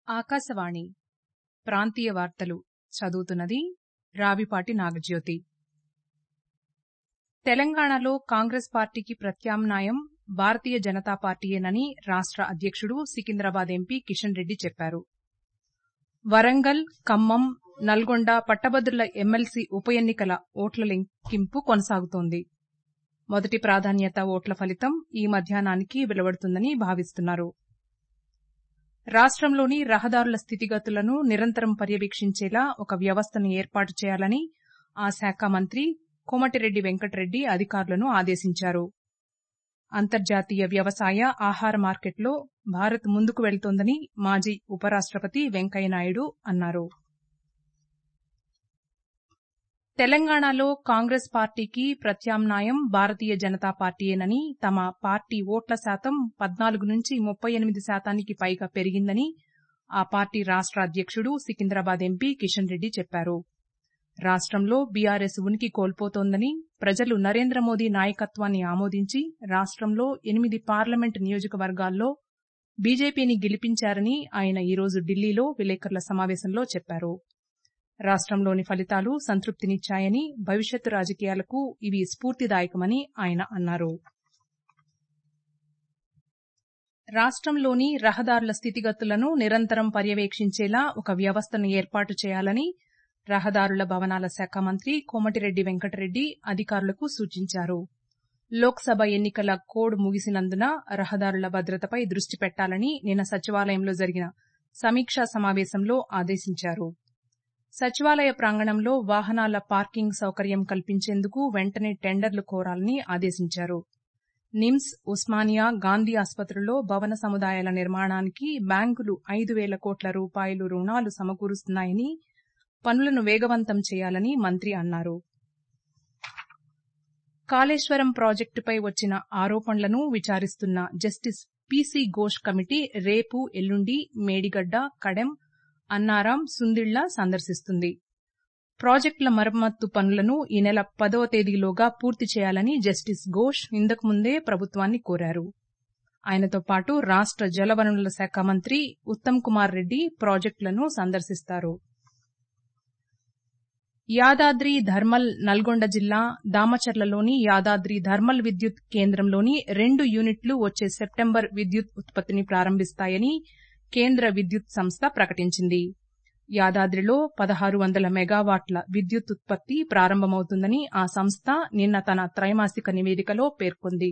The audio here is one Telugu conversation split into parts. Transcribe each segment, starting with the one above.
ఆకాశవాణి ప్రాంతీయ వార్తలు చదువుతున్నది రావిపాటి నాగజ్యోతి తెలంగాణలో కాంగ్రెస్ పార్టీకి ప్రత్యామ్నాయం భారతీయ జనతా పార్టీయేనని రాష్ట అధ్యకుడు సికింద్రాబాద్ ఎంపీ కిషన్ రెడ్డి చెప్పారు వరంగల్ ఖమ్మం నల్గొండ పట్టభద్రుల ఎమ్మెల్సీ ఉప ఎన్నికల ఓట్ల లెక్కింపు కొనసాగుతోంది మొదటి ప్రాధాన్యత ఓట్ల ఫలితం ఈ మధ్యాహ్నానికి వెలువడుతుందని భావిస్తున్నారు రాష్టంలోని రహదారుల స్థితిగతులను నిరంతరం పర్యవేక్షించేలా ఒక వ్యవస్థను ఏర్పాటు చేయాలని ఆ శాఖ మంత్రి కోమటిరెడ్డి వెంకటరెడ్డి అధికారులను ఆదేశించారు అంతర్జాతీయ వ్యవసాయ ఆహార మార్కెట్లో భారత్ ముందుకు వెళుతోందని మాజీ ఉపరాష్టపతి వెంకయ్యనాయుడు అన్నారు తెలంగాణలో కాంగ్రెస్ పార్టీకి ప్రత్యామ్నాయం భారతీయ జనతా పార్టీయేనని తమ పార్టీ ఓట్ల శాతం పద్నాలుగు నుంచి ముప్పై ఎనిమిది శాతానికి పైగా పెరిగిందని ఆ పార్టీ రాష్ట అధ్యకుడు సికింద్రాబాద్ ఎంపీ కిషన్ రెడ్డి చెప్పారు రాష్టంలో బీఆర్ఎస్ ఉనికి కోల్పోతోందని ప్రజలు నరేంద్ర మోదీ నాయకత్వాన్ని ఆమోదించి రాష్టంలో ఎనిమిది పార్లమెంటు నియోజకవర్గాల్లో బీజేపీని గెలిపించారని ఆయన ఈరోజు ఢిల్లీలో విలేకరుల సమావేశంలో చెప్పారు రాష్టంలోని ఫలితాలు సంతృప్తినిచ్చాయని భవిష్యత్తు రాజకీయాలకు ఇవి స్ఫూర్తిదాయకమని ఆయన అన్నారు రాష్టంలోని రహదారుల స్థితిగతులను నిరంతరం పర్యవేక్షించేలా ఒక వ్యవస్థను ఏర్పాటు చేయాలని రహదారుల భవనాల శాఖ మంత్రి కోమటిరెడ్డి వెంకటరెడ్డి అధికారులకు సూచించారు లోక్సభ ఎన్నికల కోడ్ ముగిసినందున రహదారుల భద్రతపై దృష్టి పెట్టాలని నిన్న సచివాలయంలో జరిగిన సమీక్షా సమావేశంలో ఆదేశించారు సచివాలయ ప్రాంగణంలో వాహనాల పార్కింగ్ సౌకర్యం కల్పించేందుకు వెంటనే టెండర్లు కోరాలని ఆదేశించారు నిమ్స్ ఉస్మానియా గాంధీ ఆసుపత్రుల్లో భవన సముదాయాల నిర్మాణానికి బ్యాంకులు ఐదు వేల కోట్ల రూపాయలు రుణాలు సమకూరుస్తున్నాయని పనులను వేగవంతం చేయాలని మంత్రి అన్నారు కాళేశ్వరం ప్రాజెక్టుపై వచ్చిన ఆరోపణలను విచారిస్తున్న జస్టిస్ పీసీ ఘోష్ కమిటీ రేపు ఎల్లుండి మేడిగడ్డ కడెం అన్నారం సుందిళ్ల సందర్శిస్తుంది ప్రాజెక్టుల మరమ్మత్తు పనులను ఈ నెల పదవ తేదీలోగా పూర్తి చేయాలని జస్టిస్ ఘోష్ ఇంతకుముందే ప్రభుత్వాన్ని కోరారు ఆయనతో పాటు రాష్ట జలవనరుల శాఖ మంత్రి ఉత్తమ్ కుమార్ రెడ్డి ప్రాజెక్టులను సందర్శిస్తారు యాదాద్రి ధర్మల్ నల్గొండ జిల్లా దామచర్లలోని యాదాద్రి ధర్మల్ విద్యుత్ కేంద్రంలోని రెండు యూనిట్లు వచ్చే సెప్టెంబర్ విద్యుత్ ఉత్పత్తిని ప్రారంభిస్తాయని కేంద్ర విద్యుత్ సంస్థ ప్రకటించింది యాదాద్రిలో పదహారు వందల మెగావాట్ల విద్యుత్ ఉత్పత్తి ప్రారంభమవుతుందని ఆ సంస్థ నిన్న తన త్రైమాసిక నివేదికలో పేర్కొంది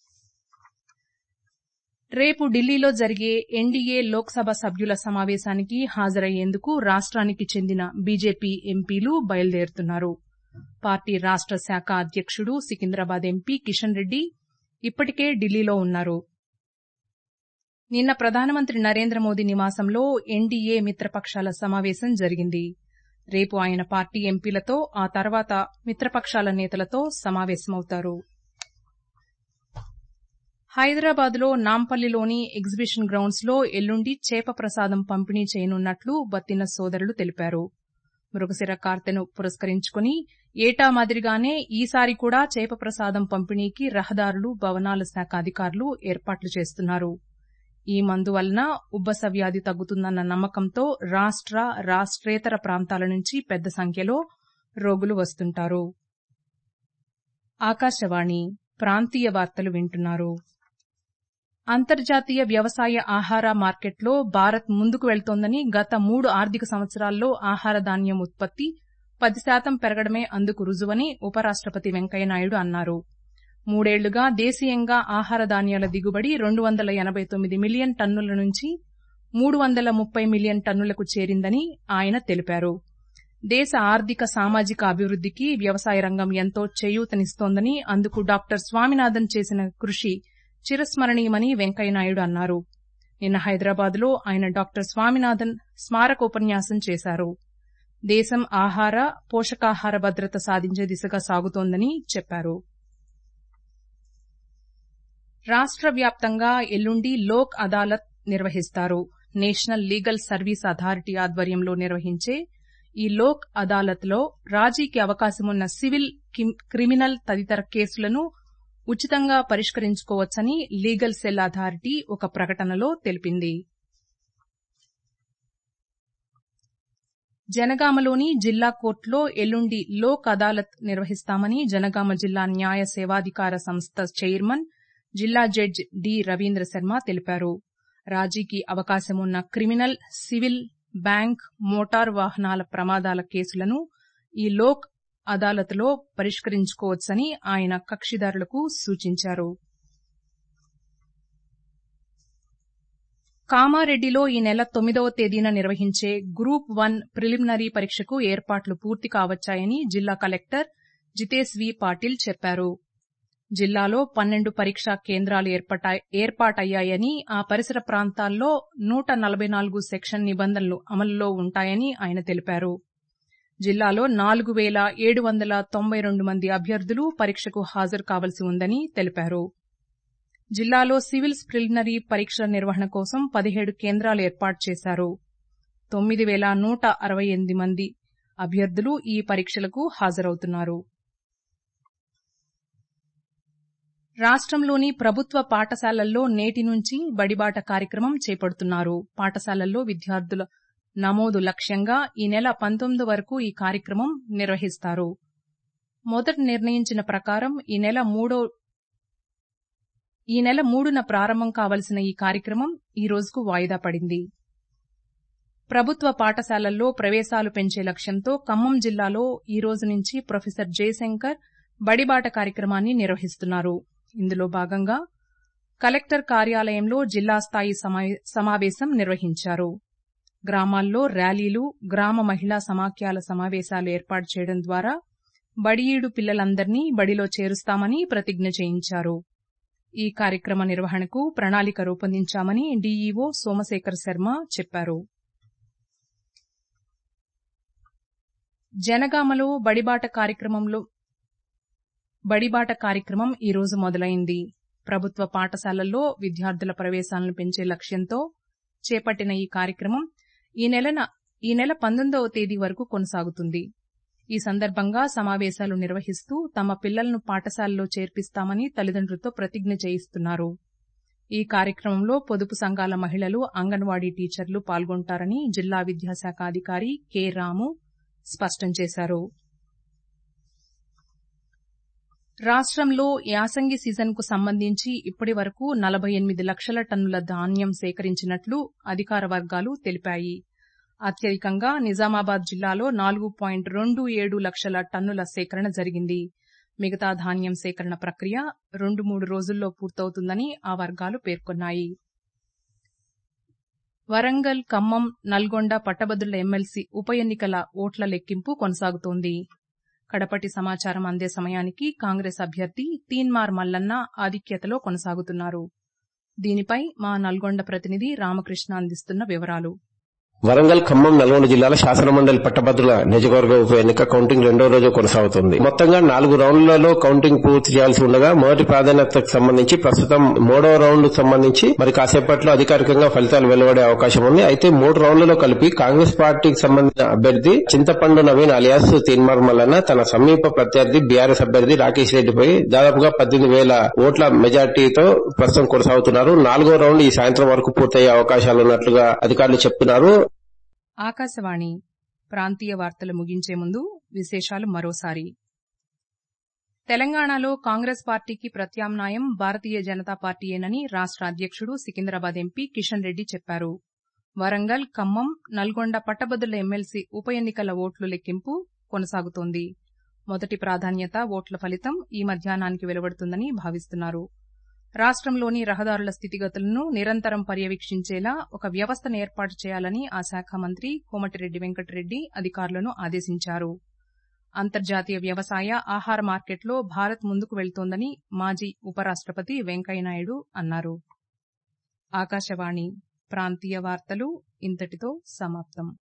రేపు ఢిల్లీలో జరిగే ఎన్డీఏ లోక్సభ సభ్యుల సమావేశానికి హాజరయ్యేందుకు రాష్ట్రానికి చెందిన బీజేపీ ఎంపీలు బయలుదేరుతున్నారు పార్టీ రాష్ట శాఖ అధ్యకుడు సికింద్రాబాద్ ఎంపీ కిషన్ రెడ్డి ఇప్పటికే ఢిల్లీలో ఉన్నారు నిన్న ప్రధానమంత్రి నరేంద్ర మోదీ నివాసంలో ఎన్డీఏ మిత్రపక్షాల సమావేశం జరిగింది రేపు ఆయన పార్టీ ఎంపీలతో ఆ తర్వాత మిత్రపక్షాల నేతలతో సమావేశమవుతారు హైదరాబాద్లో నాంపల్లిలోని ఎగ్జిబిషన్ గ్రౌండ్స్ లో ఎల్లుండి చేప ప్రసాదం పంపిణీ చేయనున్నట్లు బత్తిన సోదరులు తెలిపారు మృగశిర కార్తెను పురస్కరించుకుని ఏటా మాదిరిగానే ఈసారి కూడా చేప ప్రసాదం పంపిణీకి రహదారులు భవనాల శాఖ అధికారులు ఏర్పాట్లు చేస్తున్నారు ఈ మందు వలన ఉబ్బస వ్యాధి తగ్గుతుందన్న నమ్మకంతో రాష్ట రాష్ట్రేతర ప్రాంతాల నుంచి పెద్ద సంఖ్యలో రోగులు వస్తుంటారు ఆకాశవాణి ప్రాంతీయ వార్తలు వింటున్నారు అంతర్జాతీయ వ్యవసాయ ఆహార మార్కెట్లో భారత్ ముందుకు వెళ్తోందని గత మూడు ఆర్థిక సంవత్సరాల్లో ఆహార ధాన్యం ఉత్పత్తి పది శాతం పెరగడమే అందుకు రుజువని ఉపరాష్టపతి వెంకయ్యనాయుడు అన్నారు మూడేళ్లుగా దేశీయంగా ఆహార ధాన్యాల దిగుబడి రెండు వందల ఎనబై తొమ్మిది మిలియన్ టన్నుల నుంచి మూడు వందల ముప్పై మిలియన్ టన్నులకు చేరిందని ఆయన తెలిపారు దేశ ఆర్థిక సామాజిక అభివృద్దికి వ్యవసాయ రంగం ఎంతో చేయూతనిస్తోందని అందుకు డాక్టర్ స్వామినాథన్ చేసిన కృషి చిరస్మరణీయమని వెంకయ్యనాయుడు అన్నారు నిన్న హైదరాబాద్లో ఆయన డాక్టర్ స్వామినాథన్ స్మారక ఉపన్యాసం చేశారు దేశం ఆహార పోషకాహార భద్రత సాధించే దిశగా సాగుతోందని చెప్పారు రాష్ట వ్యాప్తంగా ఎల్లుండి లోక్ అదాలత్ నిర్వహిస్తారు నేషనల్ లీగల్ సర్వీస్ అథారిటీ ఆధ్వర్యంలో నిర్వహించే ఈ లోక్ అదాలత్ లో రాజీకి అవకాశమున్న సివిల్ క్రిమినల్ తదితర కేసులను ఉచితంగా పరిష్కరించుకోవచ్చని లీగల్ సెల్ అథారిటీ ఒక ప్రకటనలో తెలిపింది జనగామలోని జిల్లా కోర్టులో ఎల్లుండి లోక్ అదాలత్ నిర్వహిస్తామని జనగామ జిల్లా న్యాయ సేవాధికార సంస్థ చైర్మన్ జిల్లా జడ్జి డి రవీంద్ర శర్మ తెలిపారు రాజీకి అవకాశమున్న క్రిమినల్ సివిల్ బ్యాంక్ మోటారు వాహనాల ప్రమాదాల కేసులను ఈ లోక్ అదాలత్లో పరిష్కరించుకోవచ్చని ఆయన కక్షిదారులకు సూచించారు కామారెడ్డిలో ఈ నెల తొమ్మిదవ తేదీన నిర్వహించే గ్రూప్ వన్ ప్రిలిమినరీ పరీక్షకు ఏర్పాట్లు పూర్తి కావచ్చాయని జిల్లా కలెక్టర్ జితేష్ వి పాటిల్ చెప్పారు జిల్లాలో పన్నెండు పరీక్షా కేంద్రాలు ఏర్పాటయ్యాయని ఆ పరిసర ప్రాంతాల్లో నూట నలభై నాలుగు సెక్షన్ నిబంధనలు అమలులో ఉంటాయని ఆయన తెలిపారు జిల్లాలో నాలుగు వేల ఏడు వందల తొంభై రెండు మంది అభ్యర్థులు పరీక్షకు హాజరు కావలసి ఉందని తెలిపారు జిల్లాలో సివిల్స్ ప్రిలిమినరీ పరీక్షల నిర్వహణ కోసం పదిహేడు కేంద్రాలు ఏర్పాటు చేశారు తొమ్మిది వేల నూట అరవై ఎనిమిది మంది అభ్యర్థులు ఈ పరీక్షలకు హాజరవుతున్నారు రాష్టంలోని ప్రభుత్వ పాఠశాలల్లో నేటి నుంచి బడిబాట కార్యక్రమం చేపడుతున్నారు పాఠశాలల్లో విద్యార్థుల నమోదు లక్ష్యంగా ఈ నెల పంతొమ్మిది వరకు ఈ కార్యక్రమం నిర్వహిస్తారు మొదట నిర్ణయించిన ప్రకారం ఈ నెల మూడో ఈ నెల మూడున ప్రారంభం కావలసిన ఈ కార్యక్రమం ఈ రోజుకు వాయిదా పడింది ప్రభుత్వ పాఠశాలల్లో ప్రవేశాలు పెంచే లక్ష్యంతో ఖమ్మం జిల్లాలో ఈ రోజు నుంచి ప్రొఫెసర్ జయశంకర్ బడిబాట కార్యక్రమాన్ని నిర్వహిస్తున్నారు ఇందులో భాగంగా కలెక్టర్ కార్యాలయంలో జిల్లా స్థాయి సమావేశం నిర్వహించారు గ్రామాల్లో ర్యాలీలు గ్రామ మహిళా సమాఖ్యల సమావేశాలు ఏర్పాటు చేయడం ద్వారా బడియీడు పిల్లలందరినీ బడిలో చేరుస్తామని ప్రతిజ్ఞ చేయించారు ఈ కార్యక్రమ నిర్వహణకు ప్రణాళిక రూపొందించామని డీఈఓ సోమశేఖర్ శర్మ చెప్పారు జనగామలో బడిబాట కార్యక్రమంలో బడిబాట కార్యక్రమం ఈ రోజు మొదలైంది ప్రభుత్వ పాఠశాలల్లో విద్యార్థుల ప్రవేశాలను పెంచే లక్ష్యంతో చేపట్టిన ఈ కార్యక్రమం ఈ నెలన ఈ నెల పంతొమ్మిదవ తేదీ వరకు కొనసాగుతుంది ఈ సందర్భంగా సమావేశాలు నిర్వహిస్తూ తమ పిల్లలను పాఠశాలలో చేర్పిస్తామని తల్లిదండ్రులతో ప్రతిజ్ఞ చేయిస్తున్నారు ఈ కార్యక్రమంలో పొదుపు సంఘాల మహిళలు అంగన్వాడీ టీచర్లు పాల్గొంటారని జిల్లా విద్యాశాఖ అధికారి కె రాము స్పష్టం చేశారు రాష్టంలో యాసంగి సీజన్కు సంబంధించి ఇప్పటి వరకు నలభై ఎనిమిది లక్షల టన్నుల ధాన్యం సేకరించినట్లు అధికార వర్గాలు తెలిపాయి అత్యధికంగా నిజామాబాద్ జిల్లాలో నాలుగు పాయింట్ రెండు ఏడు లక్షల టన్నుల సేకరణ జరిగింది మిగతా ధాన్యం సేకరణ ప్రక్రియ రెండు మూడు రోజుల్లో పూర్తవుతుందని ఆ వర్గాలు పేర్కొన్నాయి వరంగల్ ఖమ్మం నల్గొండ పట్టభద్రుల ఎమ్మెల్సీ ఉప ఎన్నికల ఓట్ల లెక్కింపు కొనసాగుతోంది కడపటి సమాచారం అందే సమయానికి కాంగ్రెస్ అభ్యర్థి తీన్మార్ మల్లన్న ఆధిక్యతలో కొనసాగుతున్నారు దీనిపై మా నల్గొండ ప్రతినిధి రామకృష్ణ అందిస్తున్న వివరాలు వరంగల్ ఖమ్మం నల్గొండ జిల్లాల శాసనమండలి పట్టభద్రుల నియోజకవర్గ ఉప ఎన్నిక కౌంటింగ్ రెండో రోజు కొనసాగుతుంది మొత్తంగా నాలుగు రౌండ్లలో కౌంటింగ్ పూర్తి చేయాల్సి ఉండగా మొదటి ప్రాధాన్యతకు సంబంధించి ప్రస్తుతం మూడవ రౌండ్ సంబంధించి మరి కాసేపట్లో అధికారికంగా ఫలితాలు వెలువడే అవకాశం ఉంది అయితే మూడు రౌండ్లలో కలిపి కాంగ్రెస్ పార్టీకి సంబంధించిన అభ్యర్థి చింతపండు నవీన్ అలియాస్ తీన్మార్ మల్లన్న తన సమీప ప్రత్యర్థి బీఆర్ఎస్ అభ్యర్థి రాకేష్ రెడ్డిపై దాదాపుగా పద్దెనిమిది వేల ఓట్ల మెజార్టీతో ప్రస్తుతం కొనసాగుతున్నారు నాలుగో రౌండ్ ఈ సాయంత్రం వరకు పూర్తయ్యే అవకాశాలున్నట్లుగా అధికారులు చెప్తున్నారు ఆకాశవాణి ప్రాంతీయ వార్తలు ముగించే ముందు విశేషాలు మరోసారి తెలంగాణలో కాంగ్రెస్ పార్టీకి ప్రత్యామ్నాయం భారతీయ జనతా పార్టీయేనని రాష్ట అధ్యకుడు సికింద్రాబాద్ ఎంపీ కిషన్ రెడ్డి చెప్పారు వరంగల్ ఖమ్మం నల్గొండ పట్టభద్రుల ఎమ్మెల్సీ ఉప ఎన్నికల ఓట్ల లెక్కింపు కొనసాగుతోంది మొదటి ప్రాధాన్యత ఓట్ల ఫలితం ఈ మధ్యాహ్నానికి వెలువడుతుందని భావిస్తున్నారు రాష్టంలోని రహదారుల స్థితిగతులను నిరంతరం పర్యవేక్షించేలా ఒక వ్యవస్థను ఏర్పాటు చేయాలని ఆ శాఖ మంత్రి కోమటిరెడ్డి వెంకటరెడ్డి అధికారులను ఆదేశించారు అంతర్జాతీయ వ్యవసాయ ఆహార మార్కెట్లో భారత్ ముందుకు వెళ్తోందని మాజీ ఉపరాష్టపతి వెంకయ్యనాయుడు అన్నారు ఆకాశవాణి ప్రాంతీయ వార్తలు ఇంతటితో సమాప్తం